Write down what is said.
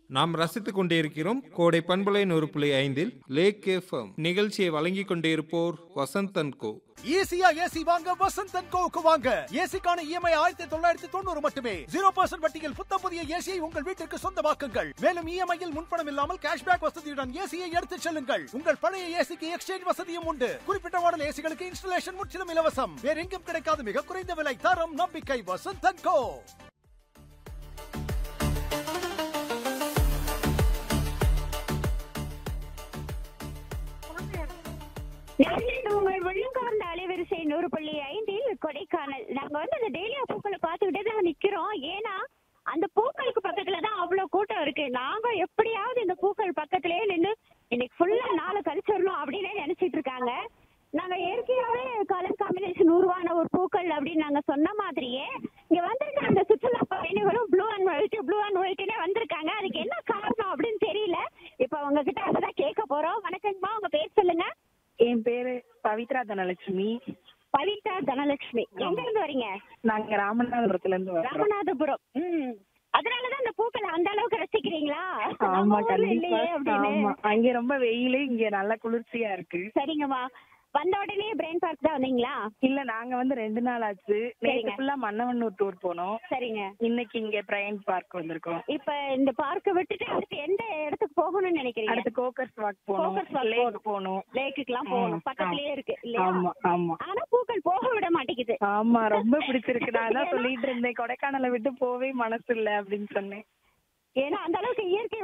நாம் ரசித்துக் கொண்டிருக்கிறோம் கோடை பண்பலை நூறு புள்ளி ஐந்தில் லேக் எஃப்எம் நிகழ்ச்சியை வழங்கிக் கொண்டிருப்போர் வசந்தன் கோ ஈஸியா ஏசி வாங்க வசந்த் அண்ட் கோவுக்கு வாங்க ஏசிக்கான இஎம்ஐ ஆயிரத்தி தொள்ளாயிரத்தி தொண்ணூறு மட்டுமே ஜீரோ பர்சன்ட் வட்டியில் புத்த புதிய ஏசியை உங்கள் வீட்டிற்கு சொந்தமாக்குங்கள் மேலும் இஎம்ஐயில் முன்பணம் இல்லாமல் கேஷ்பேக் வசதியுடன் ஏசியை எடுத்துச் செல்லுங்கள் உங்கள் பழைய ஏசிக்கு எக்ஸ்சேஞ்ச் வசதியும் உண்டு குறிப்பிட்ட மாடல் ஏசிகளுக்கு இன்ஸ்டலேஷன் முற்றிலும் இலவசம் வேற எங்கும் கிடைக்காத மிக குறைந்த விலை தரம் நம்பிக்கை வசந்த் அண்ட் கோ நேயர்களே, உங்கள் விழுங்கார்ந்த அலைவரிசை நூறு புள்ளி ஐந்தில் கொடைக்கானல் நாங்க வந்து அந்த டெய்லியா பூக்களை பார்த்துக்கிட்டே தான் நிக்கிறோம் ஏன்னா அந்த பூக்களுக்கு பக்கத்துல தான் அவ்வளவு கூட்டம் இருக்கு நாங்க எப்படியாவது இந்த பூக்கள் பக்கத்திலேயே நின்று இன்னைக்கு ஃபுல்லா நாளை கழிச்சிடணும் அப்படின்னு நினைச்சிட்டு இருக்காங்க நாங்க இயற்கையாவே கலர் காம்பினேஷன் உருவான ஒரு பூக்கள் அப்படின்னு நாங்க சொன்ன மாதிரியே இங்க வந்திருக்க அந்த சுற்றுலா பயணிகளும் blue and white blue and ஒயிட்னே வந்திருக்காங்க அதுக்கு என்ன காரணம் அப்படின்னு தெரியல இப்ப அவங்க கிட்ட அததான் கேட்க போறோம் வணக்கங்கம்மா உங்க பேர் சொல்லுங்க என் பேரு பவித்ரா தனலட்சுமி பவித்ரா தனலட்சுமி எங்க இருந்து வரீங்க நாங்க ராமநாதபுரத்துல இருந்து வரோம் ராமநாதபுரம் ம் அதனாலதான் இந்த பூக்களை அந்த அளவுக்கு ரசிக்கிறீங்களா ஆமா நம்ம ஊர்ல கண்டிப்பா இல்லையே அப்படின்னு ஆமா அங்க ரொம்ப வெயில் இங்க நல்ல குளிர்ச்சியா இருக்கு சரிங்கம்மா வந்த உடனே பிரெயின் பார்க் தான் வந்தீங்களா இல்ல நாங்க வந்து ரெண்டு நாள் ஆச்சு நேற்று சரிங்க. ஃபுல்லா மன்னவன்னூர் டூர் போனோம் சரிங்க இன்னைக்கு இங்க பிரைன் பார்க் வந்திருக்கோம் இப்ப இந்த பார்க்க விட்டுட்டு அடுத்து எந்த இடத்துக்கு போகணும்னு நினைக்கிறீங்க அடுத்து கோக்கர்ஸ் வாக் போனோம் கோக்கர்ஸ் வாக் லேக் போகணும். போனோம் லேக்குக்கு எல்லாம் ம், போகணும் ஆ. பக்கத்துலயே இருக்கு இல்லையா ஆமா ஆமா ஆனா பூக்கள் போக விட மாட்டேங்குது ஆமா ரொம்ப பிடிச்சிருக்கு நான் தான் சொல்லிட்டு இருந்தேன் கொடைக்கானலை விட்டு போவே மனசு இல்ல அப்படின்னு சொன்னேன் ஏன்னா அந்த அளவுக்கு இயற்கை